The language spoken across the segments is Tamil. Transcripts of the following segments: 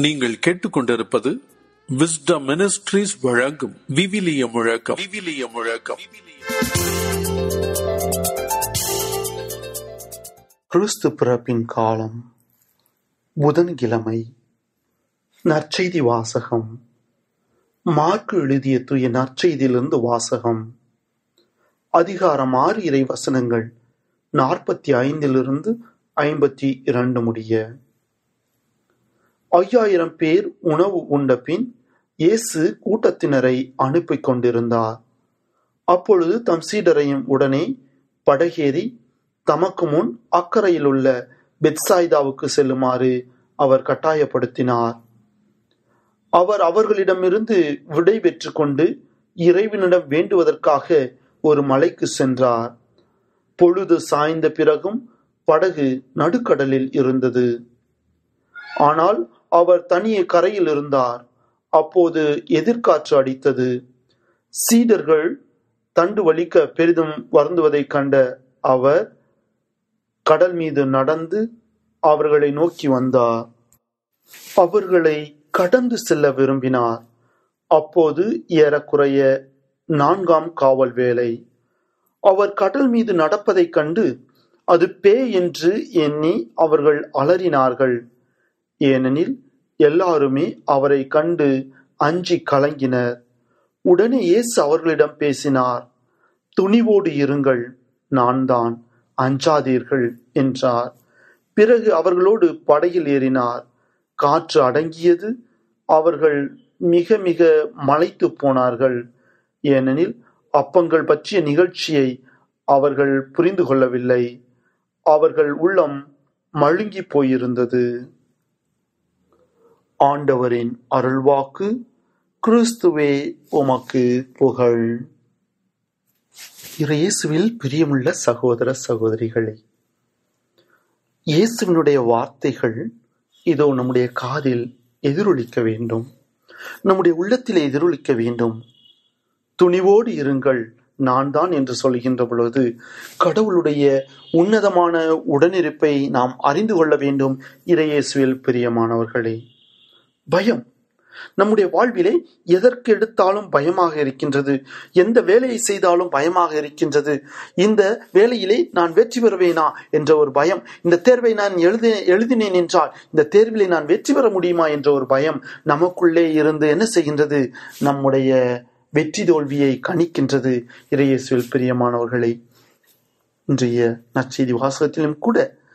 நீங்கள் கேட்டுக்கொண்டிருப்பது விஸ்டம் மினிஸ்ட்ரீஸ் வழங்கும் விவிலிய முழக்கம் விவிலிய முழக்கம் கிறிஸ்து பிறப்பின் காலம் புதன்கிழமை நற்செய்தி வாசகம் மார்க்கு எழுதிய தூய நற்செய்தியிலிருந்து வாசகம் அதிகாரம் ஆறு இறை வசனங்கள் நாற்பத்தி ஐந்திலிருந்து ஐம்பத்தி இரண்டு முடிய ஐயாயிரம் பேர் உணவு உண்ட பின் இயேசு கூட்டத்தினரை அனுப்பிக் கொண்டிருந்தார் அப்பொழுது தம் சீடரையும் உடனே படகேறி தமக்கு முன் அக்கறையில் உள்ள பெத்சாய்தாவுக்கு செல்லுமாறு அவர் கட்டாயப்படுத்தினார் அவர் அவர்களிடமிருந்து விடை பெற்றுக் கொண்டு இறைவனிடம் வேண்டுவதற்காக ஒரு மலைக்கு சென்றார் பொழுது சாய்ந்த பிறகும் படகு நடுக்கடலில் இருந்தது ஆனால் அவர் தனியே கரையில் இருந்தார் அப்போது எதிர்காற்று அடித்தது சீடர்கள் தண்டு வலிக்க பெரிதும் வருந்துவதைக் கண்ட அவர் கடல் மீது நடந்து அவர்களை நோக்கி வந்தார் அவர்களை கடந்து செல்ல விரும்பினார் அப்போது ஏறக்குறைய நான்காம் காவல் வேலை அவர் கடல் மீது நடப்பதைக் கண்டு அது பேய் என்று எண்ணி அவர்கள் அலறினார்கள் ஏனெனில் எல்லாருமே அவரை கண்டு அஞ்சி கலங்கினர் உடனே இயேசு அவர்களிடம் பேசினார் துணிவோடு இருங்கள் நான் தான் அஞ்சாதீர்கள் என்றார் பிறகு அவர்களோடு படகில் ஏறினார் காற்று அடங்கியது அவர்கள் மிக மிக மலைத்து போனார்கள் ஏனெனில் அப்பங்கள் பற்றிய நிகழ்ச்சியை அவர்கள் புரிந்து கொள்ளவில்லை அவர்கள் உள்ளம் மழுங்கி போயிருந்தது ஆண்டவரின் அருள்வாக்கு கிறிஸ்துவே உமக்கு புகழ் இயேசுவில் பிரியமுள்ள சகோதர சகோதரிகளே இயேசுவினுடைய வார்த்தைகள் இதோ நம்முடைய காதில் எதிரொலிக்க வேண்டும் நம்முடைய உள்ளத்திலே எதிரொலிக்க வேண்டும் துணிவோடு இருங்கள் நான் தான் என்று சொல்கின்ற பொழுது கடவுளுடைய உன்னதமான உடனிருப்பை நாம் அறிந்து கொள்ள வேண்டும் இறையேசுவில் பிரியமானவர்களே பயம் நம்முடைய வாழ்விலே எதற்கு எடுத்தாலும் பயமாக இருக்கின்றது எந்த வேலையை செய்தாலும் பயமாக இருக்கின்றது இந்த வேலையிலே நான் வெற்றி பெறுவேனா என்ற ஒரு பயம் இந்த தேர்வை நான் எழுத எழுதினேன் என்றால் இந்த தேர்விலே நான் வெற்றி பெற முடியுமா என்ற ஒரு பயம் நமக்குள்ளே இருந்து என்ன செய்கின்றது நம்முடைய வெற்றி தோல்வியை கணிக்கின்றது இறையேசுவில் பிரியமானவர்களை இன்றைய நற்செய்தி வாசகத்திலும் கூட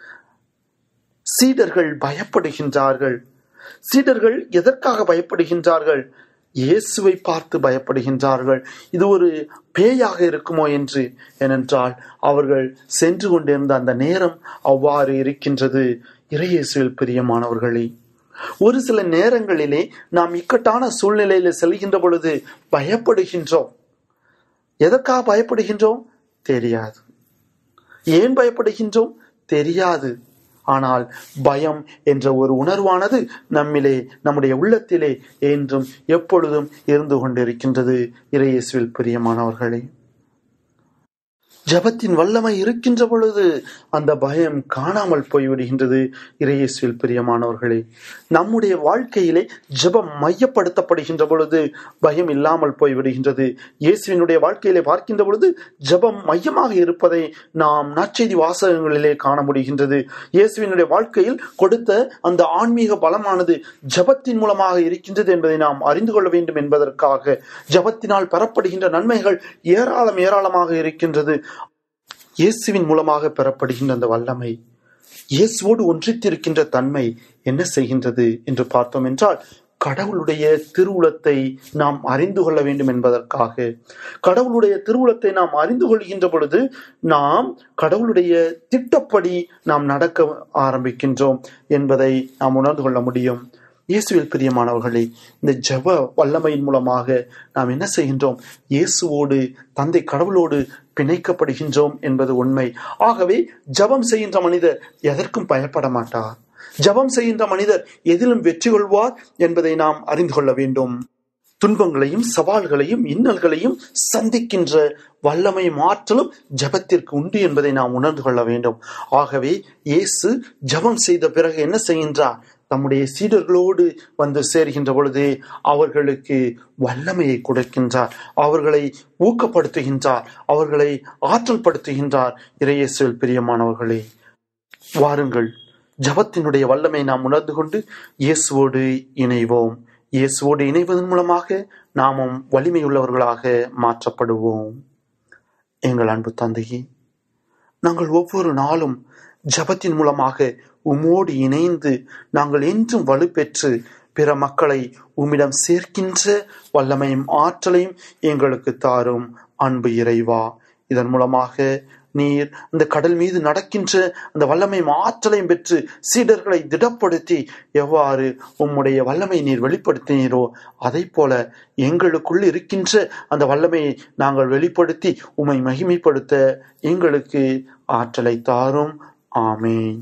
சீடர்கள் பயப்படுகின்றார்கள் சீடர்கள் எதற்காக பயப்படுகின்றார்கள் இயேசுவை பார்த்து பயப்படுகின்றார்கள் இது ஒரு பேயாக இருக்குமோ என்று ஏனென்றால் அவர்கள் சென்று கொண்டிருந்த அந்த நேரம் அவ்வாறு இருக்கின்றது இறையேசுவில் பிரியமானவர்களே ஒரு சில நேரங்களிலே நாம் இக்கட்டான சூழ்நிலையில செல்கின்ற பொழுது பயப்படுகின்றோம் எதற்காக பயப்படுகின்றோம் தெரியாது ஏன் பயப்படுகின்றோம் தெரியாது ஆனால் பயம் என்ற ஒரு உணர்வானது நம்மிலே நம்முடைய உள்ளத்திலே என்றும் எப்பொழுதும் இருந்து கொண்டிருக்கின்றது இறையேசுவில் பிரியமானவர்களே ஜபத்தின் வல்லமை இருக்கின்ற பொழுது அந்த பயம் காணாமல் போய்விடுகின்றது இறையேசுவில் பிரியமானவர்களே நம்முடைய வாழ்க்கையிலே ஜபம் மையப்படுத்தப்படுகின்ற பொழுது பயம் இல்லாமல் போய்விடுகின்றது இயேசுவினுடைய வாழ்க்கையிலே பார்க்கின்ற பொழுது ஜபம் மையமாக இருப்பதை நாம் நற்செய்தி வாசகங்களிலே காண முடிகின்றது இயேசுவினுடைய வாழ்க்கையில் கொடுத்த அந்த ஆன்மீக பலமானது ஜபத்தின் மூலமாக இருக்கின்றது என்பதை நாம் அறிந்து கொள்ள வேண்டும் என்பதற்காக ஜபத்தினால் பெறப்படுகின்ற நன்மைகள் ஏராளம் ஏராளமாக இருக்கின்றது இயேசுவின் மூலமாக பெறப்படுகின்ற அந்த வல்லமை இயேசுவோடு ஒன்றித்திருக்கின்ற தன்மை என்ன செய்கின்றது என்று பார்த்தோம் என்றால் கடவுளுடைய திருவுளத்தை நாம் அறிந்து கொள்ள வேண்டும் என்பதற்காக கடவுளுடைய திருவுளத்தை நாம் அறிந்து கொள்கின்ற பொழுது நாம் கடவுளுடைய திட்டப்படி நாம் நடக்க ஆரம்பிக்கின்றோம் என்பதை நாம் உணர்ந்து கொள்ள முடியும் இயேசுவில் பிரியமானவர்களே இந்த ஜப வல்லமையின் மூலமாக நாம் என்ன செய்கின்றோம் இயேசுவோடு தந்தை கடவுளோடு பிணைக்கப்படுகின்றோம் என்பது உண்மை ஆகவே ஜபம் செய்கின்ற மனிதர் எதற்கும் பயப்பட மாட்டார் ஜபம் செய்கின்ற மனிதர் எதிலும் வெற்றி கொள்வார் என்பதை நாம் அறிந்து கொள்ள வேண்டும் துன்பங்களையும் சவால்களையும் இன்னல்களையும் சந்திக்கின்ற வல்லமையும் ஆற்றலும் ஜபத்திற்கு உண்டு என்பதை நாம் உணர்ந்து கொள்ள வேண்டும் ஆகவே இயேசு ஜபம் செய்த பிறகு என்ன செய்கின்றார் தம்முடைய சீடர்களோடு வந்து சேர்கின்ற பொழுது அவர்களுக்கு வல்லமையை கொடுக்கின்றார் அவர்களை ஊக்கப்படுத்துகின்றார் அவர்களை ஆற்றல் படுத்துகின்றார் இறையேசுவில் பிரியமானவர்களே வாருங்கள் ஜபத்தினுடைய வல்லமை நாம் உணர்ந்து கொண்டு இயேசுவோடு இணைவோம் இயேசுவோடு இணைவதன் மூலமாக நாமும் வலிமையுள்ளவர்களாக மாற்றப்படுவோம் எங்கள் அன்பு தந்தையே நாங்கள் ஒவ்வொரு நாளும் ஜபத்தின் மூலமாக உமோடு இணைந்து நாங்கள் என்றும் வலுப்பெற்று பிற மக்களை உம்மிடம் சேர்க்கின்ற வல்லமையும் ஆற்றலையும் எங்களுக்கு தாரும் அன்பு இறைவா இதன் மூலமாக நீர் இந்த கடல் மீது நடக்கின்ற அந்த வல்லமையும் ஆற்றலையும் பெற்று சீடர்களை திடப்படுத்தி எவ்வாறு உம்முடைய வல்லமை நீர் வெளிப்படுத்தினீரோ அதை போல எங்களுக்குள் இருக்கின்ற அந்த வல்லமையை நாங்கள் வெளிப்படுத்தி உம்மை மகிமைப்படுத்த எங்களுக்கு ஆற்றலை தாரும் ஆமேன்